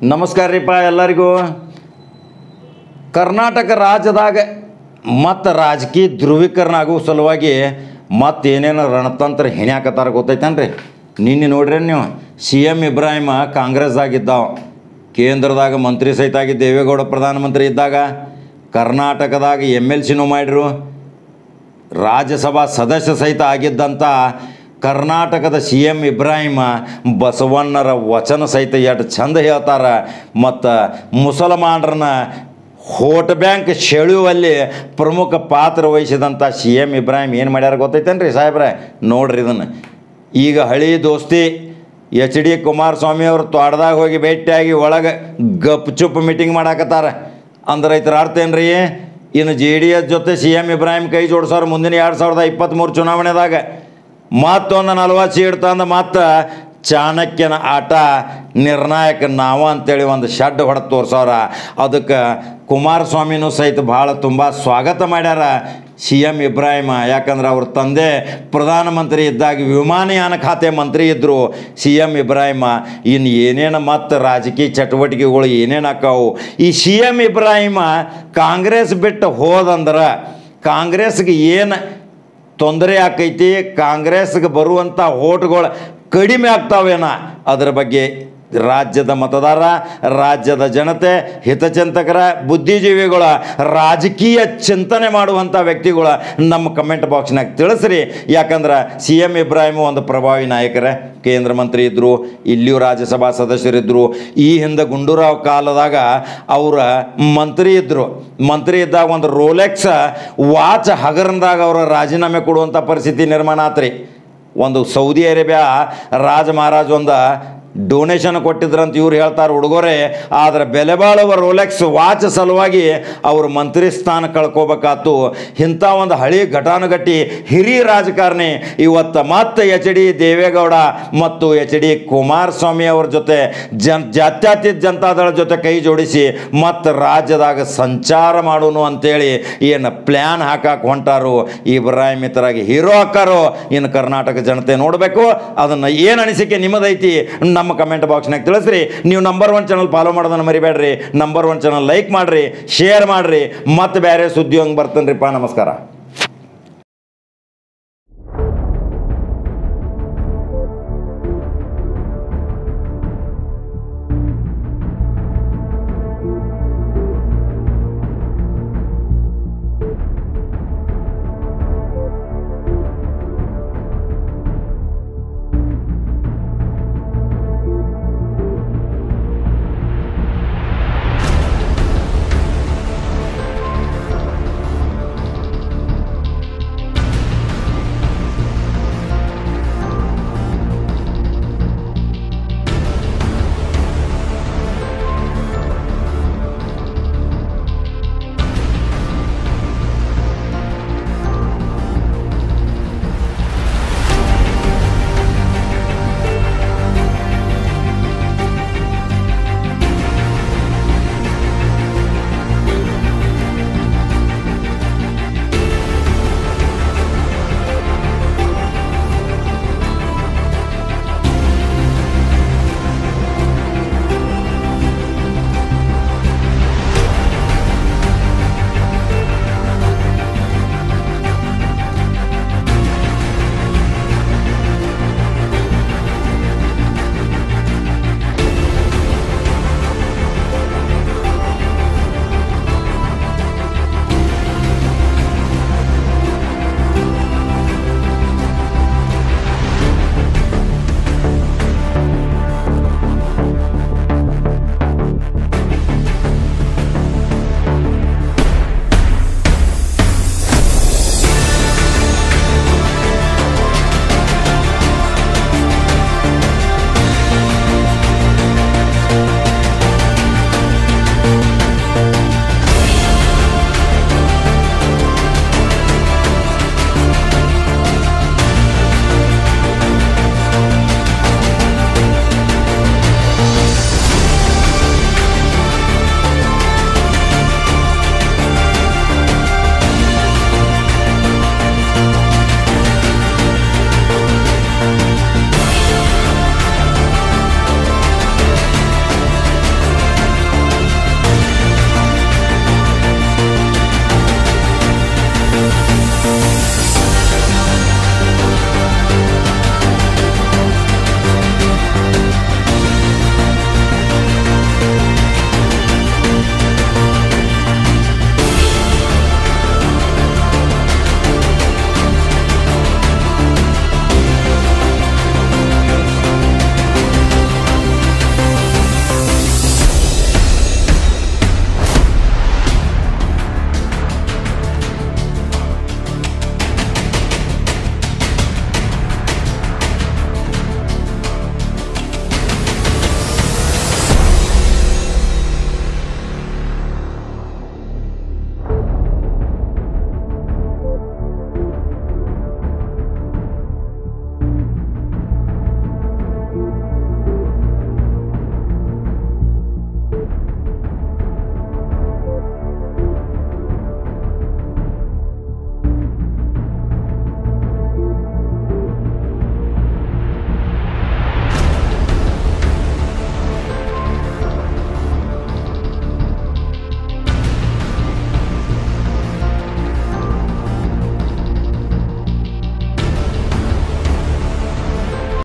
ನಮಸ್ಕಾರ ರೀಪ್ಪ ಎಲ್ಲರಿಗೂ ಕರ್ನಾಟಕ ರಾಜ್ಯದಾಗ ಮತ್ತು ರಾಜಕೀಯ ಧ್ರುವೀಕರಣ ಆಗುವ ಸಲುವಾಗಿ ಮತ್ತೆ ಏನೇನು ರಣತಂತ್ರ ಹೆಣ್ಯಾಕತ್ತಾರ ಗೊತ್ತೈತೇನ್ರಿ ನಿನ್ನೆ ನೋಡ್ರಿ ನೀವು ಸಿ ಎಮ್ ಇಬ್ರಾಹಿಮ ಕಾಂಗ್ರೆಸ್ದಾಗಿದ್ದಾವ ಕೇಂದ್ರದಾಗ ಮಂತ್ರಿ ಸಹಿತ ಆಗಿ ದೇವೇಗೌಡ ಪ್ರಧಾನಮಂತ್ರಿ ಇದ್ದಾಗ ಕರ್ನಾಟಕದಾಗ ಎಮ್ ಎಲ್ ಸಿನೂ ಮಾಡಿರು ರಾಜ್ಯಸಭಾ ಸದಸ್ಯ ಸಹಿತ ಆಗಿದ್ದಂಥ ಕರ್ನಾಟಕದ ಸಿ ಎಮ್ ಇಬ್ರಾಹಿಮ ಬಸವಣ್ಣರ ವಚನ ಸಹಿತ ಎಷ್ಟು ಚಂದ ಹೇಳ್ತಾರೆ ಮತ್ತು ಮುಸಲ್ಮಾನರನ್ನ ವೋಟ್ ಬ್ಯಾಂಕ್ ಸೆಳೆಯುವಲ್ಲಿ ಪ್ರಮುಖ ಪಾತ್ರ ವಹಿಸಿದಂಥ ಸಿ ಎಮ್ ಇಬ್ರಾಹಿಂ ಏನು ಮಾಡ್ಯಾರ ಗೊತ್ತೈತೇನ್ರಿ ಸಾಹೇಬ್ರೆ ನೋಡ್ರಿ ಇದನ್ನು ಈಗ ಹಳಿ ದೋಸ್ತಿ ಎಚ್ ಡಿ ಕುಮಾರಸ್ವಾಮಿ ಅವರು ತೋಟದಾಗ ಹೋಗಿ ಭೇಟಿಯಾಗಿ ಒಳಗೆ ಗಪ್ ಚುಪ್ ಮೀಟಿಂಗ್ ಮಾಡಾಕತ್ತಾರ ಅಂದ್ರೆ ಇದ್ರ ಅರ್ಥ ಏನ್ರಿ ಇನ್ನು ಜೆ ಡಿ ಎಸ್ ಜೊತೆ ಸಿ ಎಮ್ ಇಬ್ರಾಹಿಂ ಕೈ ಜೋಡಿಸೋರು ಮುಂದಿನ ಎರಡು ಸಾವಿರದ ಇಪ್ಪತ್ತ್ಮೂರು ಚುನಾವಣೆದಾಗ ಮತ್ತೊಂದು ನಲ್ವತ್ತು ಸೀಟ್ ತಂದು ಮತ್ತು ಚಾಣಕ್ಯನ ಆಟ ನಿರ್ಣಾಯಕ ನಾವು ಅಂತೇಳಿ ಒಂದು ಶಡ್ ಹೊಡೆದು ತೋರ್ಸೋರ ಅದಕ್ಕೆ ಕುಮಾರಸ್ವಾಮಿನೂ ಸಹಿತ ಭಾಳ ತುಂಬ ಸ್ವಾಗತ ಮಾಡ್ಯಾರ ಸಿ ಎಮ್ ಇಬ್ರಾಹಿಮ ಯಾಕಂದ್ರೆ ಅವ್ರ ತಂದೆ ಪ್ರಧಾನಮಂತ್ರಿ ಇದ್ದಾಗ ವಿಮಾನಯಾನ ಖಾತೆ ಮಂತ್ರಿ ಇದ್ದರು ಸಿ ಎಮ್ ಇಬ್ರಾಹಿಮ ಇನ್ನು ಏನೇನು ಮತ್ತು ರಾಜಕೀಯ ಚಟುವಟಿಕೆಗಳು ಏನೇನು ಆಕಾವು ಈ ಸಿ ಎಮ್ ಇಬ್ರಾಹಿಮ ಕಾಂಗ್ರೆಸ್ ಬಿಟ್ಟು ಹೋದಂದ್ರೆ ಕಾಂಗ್ರೆಸ್ಗೆ ಏನು ತೊಂದರೆ ಆಕೈತಿ ಕಾಂಗ್ರೆಸ್ಗೆ ಬರುವಂಥ ಓಟ್ಗಳು ಕಡಿಮೆ ಆಗ್ತಾವೇನ ಅದರ ಬಗ್ಗೆ ರಾಜ್ಯದ ಮತದಾರ ರಾಜ್ಯದ ಜನತೆ ಹಿತಚಿಂತಕರ ಬುದ್ಧಿಜೀವಿಗಳ ರಾಜಕೀಯ ಚಿಂತನೆ ಮಾಡುವಂಥ ವ್ಯಕ್ತಿಗಳ ನಮ್ಮ ಕಮೆಂಟ್ ಬಾಕ್ಸ್ನಾಗ ತಿಳಿಸ್ರಿ ಯಾಕಂದ್ರೆ ಸಿ ಎಮ್ ಇಬ್ರಾಹಿಮ್ ಒಂದು ಪ್ರಭಾವಿ ನಾಯಕರೇ ಕೇಂದ್ರ ಮಂತ್ರಿ ಇದ್ದರು ಇಲ್ಲಿಯೂ ರಾಜ್ಯಸಭಾ ಸದಸ್ಯರಿದ್ದರು ಈ ಹಿಂದೆ ಗುಂಡೂರಾವ್ ಕಾಲದಾಗ ಅವರ ಮಂತ್ರಿ ಇದ್ದರು ಮಂತ್ರಿ ಇದ್ದಾಗ ಒಂದು ರೋಲೆಕ್ಸ್ ವಾಚ್ ಹಗರಣದಾಗ ಅವರ ರಾಜೀನಾಮೆ ಕೊಡುವಂಥ ಪರಿಸ್ಥಿತಿ ನಿರ್ಮಾಣ ಆತ್ರಿ ಒಂದು ಸೌದಿ ಅರೇಬಿಯಾ ರಾಜ ಮಹಾರಾಜ್ ಒಂದು ಡೊನೇಷನ್ ಕೊಟ್ಟಿದ್ರಂತ ಇವ್ರು ಹೇಳ್ತಾರೆ ಹುಡುಗರೆ ಆದರೆ ಬೆಲೆ ಬಾಳುವ ರೋಲೆಕ್ಸ್ ವಾಚ್ ಸಲುವಾಗಿ ಅವರು ಮಂತ್ರಿ ಸ್ಥಾನ ಕಳ್ಕೋಬೇಕಾತು ಇಂಥ ಒಂದು ಹಳಿ ಘಟಾನುಘಟಿ ಹಿರಿಯ ರಾಜಕಾರಣಿ ಇವತ್ತು ಮತ್ತೆ ಎಚ್ ಡಿ ದೇವೇಗೌಡ ಮತ್ತು ಎಚ್ ಡಿ ಕುಮಾರಸ್ವಾಮಿ ಅವ್ರ ಜೊತೆ ಜನ್ ಜಾತ್ಯತೀತ ಜನತಾದಳ ಜೊತೆ ಕೈ ಜೋಡಿಸಿ ಮತ್ತು ರಾಜ್ಯದಾಗ ಸಂಚಾರ ಮಾಡೋನು ಅಂತೇಳಿ ಏನು ಪ್ಲ್ಯಾನ್ ಹಾಕಕ್ಕೆ ಹೊಂಟಾರು ಇಬ್ರಾಹಿಂ ಇತರಾಗಿ ಹೀರೋ ಹಾಕಾರೋ ಇನ್ನು ಕರ್ನಾಟಕ ಜನತೆ ನೋಡಬೇಕು ಅದನ್ನು ಏನು ಅನಿಸಿಕೆ ನಿಮ್ಮದೈತಿ ನಮ್ಮ ಕಮೆಂಟ್ ಬಾಕ್ಸ್ನಾಗ ತಿಳಿಸ್ರಿ ನೀವು ನಂಬರ್ ಒನ್ ಚಾನಲ್ ಫಾಲೋ ಮಾಡೋದನ್ನು ಮರಿಬೇಡ್ರಿ ನಂಬರ್ ಒನ್ ಚಾನಲ್ ಲೈಕ್ ಮಾಡಿರಿ ಶೇರ್ ಮಾಡಿರಿ ಮತ್ತೆ ಬೇರೆ ಸುದ್ದಿ ಹಂಗೆ ಬರ್ತಾನೆ ನಮಸ್ಕಾರ